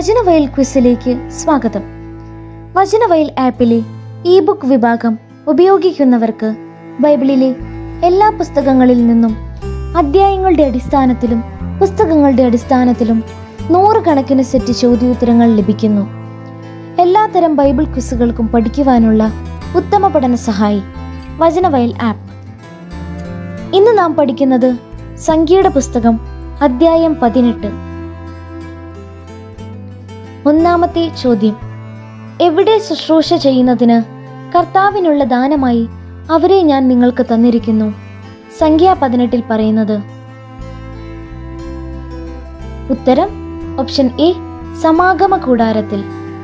വചനവയൽ ക്വിസിലേക്ക് സ്വാഗതം വചനവയൽ ആപ്പിലെ E book വിഭാഗം ഉപയോഗിക്കുന്നവർക്ക് ബൈബിളിലെ എല്ലാ പുസ്തകങ്ങളിൽ നിന്നും അധ്യായങ്ങളുടെ അടിസ്ഥാനത്തിലും പുസ്തകങ്ങളുടെ അടിസ്ഥാനത്തിലും നൂറുകണക്കിന് സെറ്റ് ചോദ്യോത്തരങ്ങൾ ലഭിക്കുന്നു എല്ലാത്തരം ബൈബിൾ ക്വിസുകൾക്കും പഠിക്കുവാനുള്ള ഉത്തമ പഠന സഹായി വചനവയൽ ആപ്പ് ഇന്ന് നാം പഠിക്കുന്നത് സംഖ്യയുടെ പുസ്തകം അദ്ധ്യായം പതിനെട്ട് ഒന്നാമത്തെ ചോദ്യം എവിടെ ശുശ്രൂഷ ചെയ്യുന്നതിന് കർത്താവിനുള്ള ദാനമായി അവരെ ഞാൻ നിങ്ങൾക്ക് തന്നിരിക്കുന്നു സംഖ്യ പതിനെട്ടിൽ പറയുന്നത് ഉത്തരം ഓപ്ഷൻ എ സമാഗമ കൂടാരത്തിൽ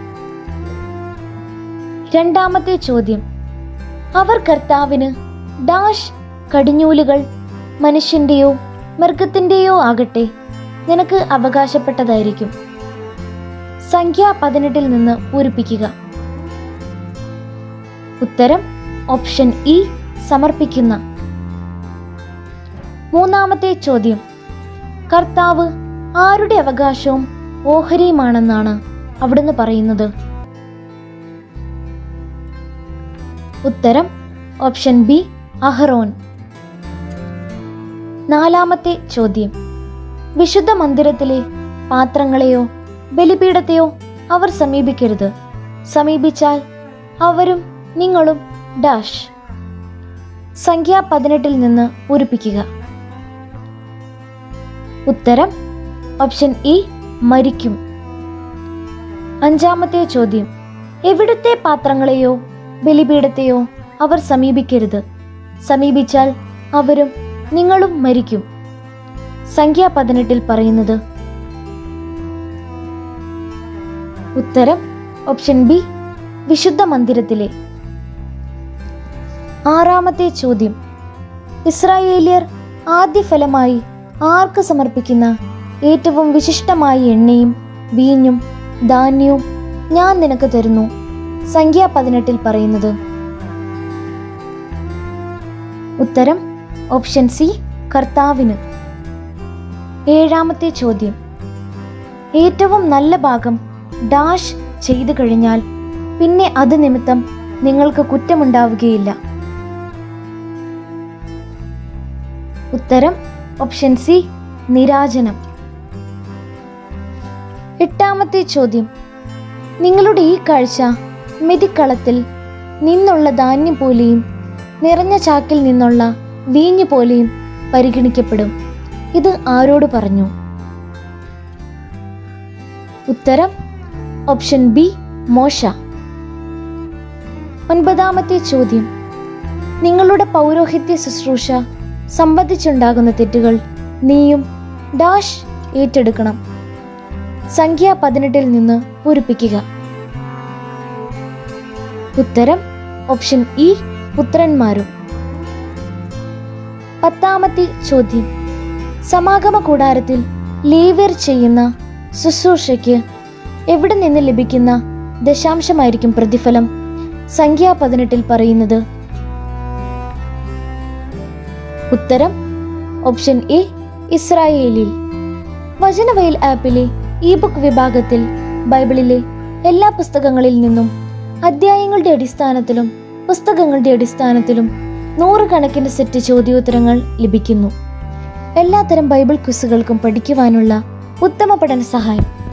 രണ്ടാമത്തെ ചോദ്യം അവർ കർത്താവിന് ഡാഷ് കടിഞ്ഞൂലുകൾ മനുഷ്യന്റെയോ മൃഗത്തിന്റെയോ ആകട്ടെ നിനക്ക് അവകാശപ്പെട്ടതായിരിക്കും സംഖ്യ പതിനെട്ടിൽ നിന്ന് പൂരിപ്പിക്കുക ഉത്തരം ഓപ്ഷൻ ഇ സമർപ്പിക്കുന്ന മൂന്നാമത്തെ ചോദ്യം കർത്താവ് ആരുടെ അവകാശവും ഓഹരിയുമാണെന്നാണ് അവിടുന്ന് പറയുന്നത് ഉത്തരം ഓപ്ഷൻ ബി അഹറോൻ നാലാമത്തെ ചോദ്യം വിശുദ്ധ മന്ദിരത്തിലെ പാത്രങ്ങളെയോ ബലിപീഠത്തെയോ അവർ സമീപിക്കരുത് സമീപിച്ചാൽ അവരും നിങ്ങളും ഡാഷ് സംഖ്യ പതിനെട്ടിൽ നിന്ന് പൂരിപ്പിക്കുക ഉത്തരം ഓപ്ഷൻ ഇ മരിക്കും അഞ്ചാമത്തെ ചോദ്യം എവിടുത്തെ പാത്രങ്ങളെയോ ബലിപീഠത്തെയോ അവർ സമീപിക്കരുത് സമീപിച്ചാൽ അവരും നിങ്ങളും മരിക്കും സംഖ്യ പതിനെട്ടിൽ പറയുന്നത് ഉത്തരം ഓപ്ഷൻ ബി വിശുദ്ധ മന്ദിരത്തിലെ ആറാമത്തെ ചോദ്യം ഇസ്രായേലിയർ ആദ്യ ഫലമായി ആർക്ക് സമർപ്പിക്കുന്ന ഏറ്റവും വിശിഷ്ടമായ എണ്ണയും വീഞ്ഞും ധാന്യവും ഞാൻ നിനക്ക് തരുന്നു സംഖ്യ പതിനെട്ടിൽ പറയുന്നത് ഉത്തരം ഓപ്ഷൻ സി കർത്താവിന് ഏഴാമത്തെ ചോദ്യം ഏറ്റവും നല്ല ഭാഗം ഡാഷ് ചെയ്തു കഴിഞ്ഞാൽ പിന്നെ അത് നിമിത്തം നിങ്ങൾക്ക് കുറ്റമുണ്ടാവുകയില്ല ഉത്തരം ഓപ്ഷൻ സി നിരാജനം എട്ടാമത്തെ ചോദ്യം നിങ്ങളുടെ ഈ കാഴ്ച മെതിക്കളത്തിൽ നിന്നുള്ള ധാന്യം പോലെയും നിറഞ്ഞ ചാക്കിൽ നിന്നുള്ള വീഞ്ഞു പോലെയും പരിഗണിക്കപ്പെടും ഇത് ആരോട് പറഞ്ഞു ഉത്തരം ഓപ്ഷൻ ബി മോശ ഒൻപതാമത്തെ ചോദ്യം നിങ്ങളുടെ പൗരോഹിത്യ ശുശ്രൂഷ സംബന്ധിച്ചുണ്ടാകുന്ന തെറ്റുകൾ നീയും ഡാഷ് ഏറ്റെടുക്കണം സംഖ്യ പതിനെട്ടിൽ നിന്ന് പൂരിപ്പിക്കുക ഉത്തരം ഓപ്ഷൻ ഇ പുത്രന്മാരും പത്താമത്തെ ചോദ്യം സമാഗമ കൂടാരത്തിൽ ലേവ്യർ ചെയ്യുന്ന ശുശ്രൂഷയ്ക്ക് എവിടെ നിന്ന് ലഭിക്കുന്ന ദശാംശമായിരിക്കും പ്രതിഫലം സംഖ്യ പതിനെട്ടിൽ പറയുന്നത് ഉത്തരം ഓപ്ഷൻ എ ഇസ്രായേലിൽ വചനവയൽ ആപ്പിലെ ഇ ബുക്ക് വിഭാഗത്തിൽ ബൈബിളിലെ എല്ലാ പുസ്തകങ്ങളിൽ നിന്നും അധ്യായങ്ങളുടെ അടിസ്ഥാനത്തിലും പുസ്തകങ്ങളുടെ അടിസ്ഥാനത്തിലും നൂറുകണക്കിന് സെറ്റ് ചോദ്യോത്തരങ്ങൾ ലഭിക്കുന്നു എല്ലാത്തരം ബൈബിൾ ക്വിസുകൾക്കും പഠിക്കുവാനുള്ള ഉത്തമ പഠന സഹായം